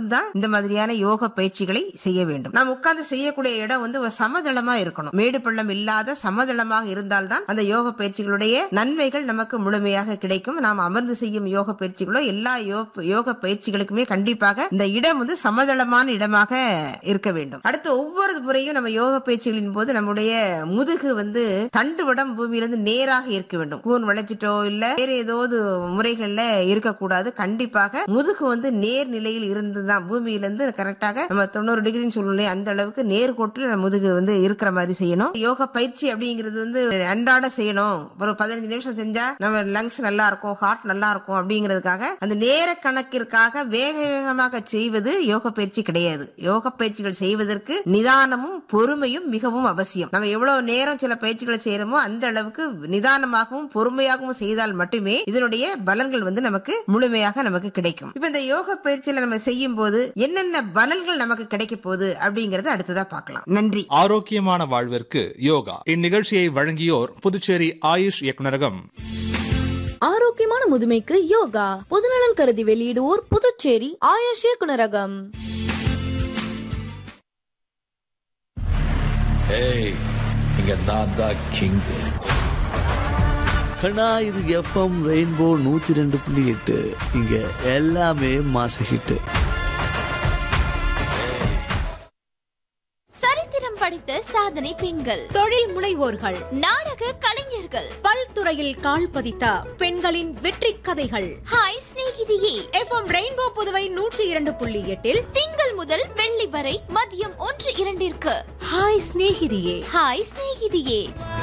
தான் இந்த மாதிரியான யோக பயிற்சிகளை செய்ய வேண்டும் நாம் உட்கார்ந்து செய்யக்கூடிய இடம் வந்து ஒரு சமதளமா இருக்கணும் மேடு பள்ளம் இல்லாத சமதளமாக இருந்தால்தான் அந்த யோக பயிற்சிகளுடைய நன்மைகள் நமக்கு முழுமையாக கிடைக்கும் நாம் அமர்ந்து செய்யும் யோக பயிற்சிகளோ எல்லா யோ- யோக பயிற்சிகளுக்குமே கண்டிப்பாக இந்த இடம் வந்து சமதளமான இடமாக இருக்க வேண்டும் அடுத்து ஒவ்வொரு முறையும் நம்ம யோக பயிற்சிகளின் போது நம்முடைய முதுகு வந்து தண்டுவடம் பூமியிலிருந்து நேராக இருக்க வேண்டும் கூன் வளைச்சிட்டோ இல்ல வேற ஏதாவது முறைகள்ல இருக்கக்கூடாது கண்டிப்பாக முதுகு வந்து நேர் நிலையில் இருந்துதான் பூமியிலிருந்து கரெக்டாக நம்ம தொண்ணூறு டிகிரின்னு சொல்லலையே அந்த அளவுக்கு நேர்கோட்டில் நம்ம முதுகு வந்து இருக்கிற மாதிரி செய்யணும் யோகா பயிற்சி அப்படிங்கிறது வந்து அன்றாட செய்யணும் ஒரு பதினஞ்சு நிமிஷம் செஞ்சா நம்ம லங்ஸ் நல்லா இருக்கும் ஹார்ட் நல்லா இருக்கும் அப்படிங்கிறதுக்காக அந்த நேர கணக்கிற்காக வேக வேகமாக செய்வது யோக பயிற்சி கிடையாது யோக பயிற்சிகள் செய்வதற்கு நிதானமும் பொறுமையும் மிகவும் அவசியம் நம்ம எவ்வளவு நேரம் சில பயிற்சிகளை செய்யறோமோ அந்த அளவுக்கு நிதானமாகவும் பொறுமையாகவும் செய்தால் மட்டுமே இதனுடைய பலன்கள் வந்து நமக்கு முழுமையாக நமக்கு கிடைக்கும் இப்ப இந்த யோக பயிற்சியில நம்ம செய்யும் போது என்னென்ன பலன்கள் நமக்கு கிடைக்க போகுது அப்படிங்கறத அடுத்ததா பார்க்கலாம் நன்றி ஆரோக்கியமான வாழ்விற்கு யோகா இந்நிகழ்ச்சியை வழங்கியோர் புதுச்சேரி ஆயுஷ் இயக்குநரகம் ஆரோக்கியமான முதுமைக்கு யோகா பொதுநலன் கருதி வெளியிடுவோர் புதுச்சேரி ஆயுஷ் இயக்குனரகம் ஏய் இங்க நான் தான் கிங் கண்ணா இது எஃப்எம் ரெயின்போ நூத்தி ரெண்டு புள்ளி எட்டு இங்க எல்லாமே மாச ஹிட்டு சரித்திரம் படைத்த சாதனை பெண்கள் தொழில் முனைவோர்கள் நாடக கலைஞர்கள் பல்துறையில் கால் பதித்த பெண்களின் வெற்றி கதைகள் ஹாய் சிநேகிதியே எஃப்எம் ரெயின்போ புதுவை நூற்றி இரண்டு புள்ளி எட்டில் திங்கள் முதல் வெள்ளி வரை மதியம் ஒன்று இரண்டிற்கு ஹாய் சிநேகிதியே ஹாய் சிநேகிதியே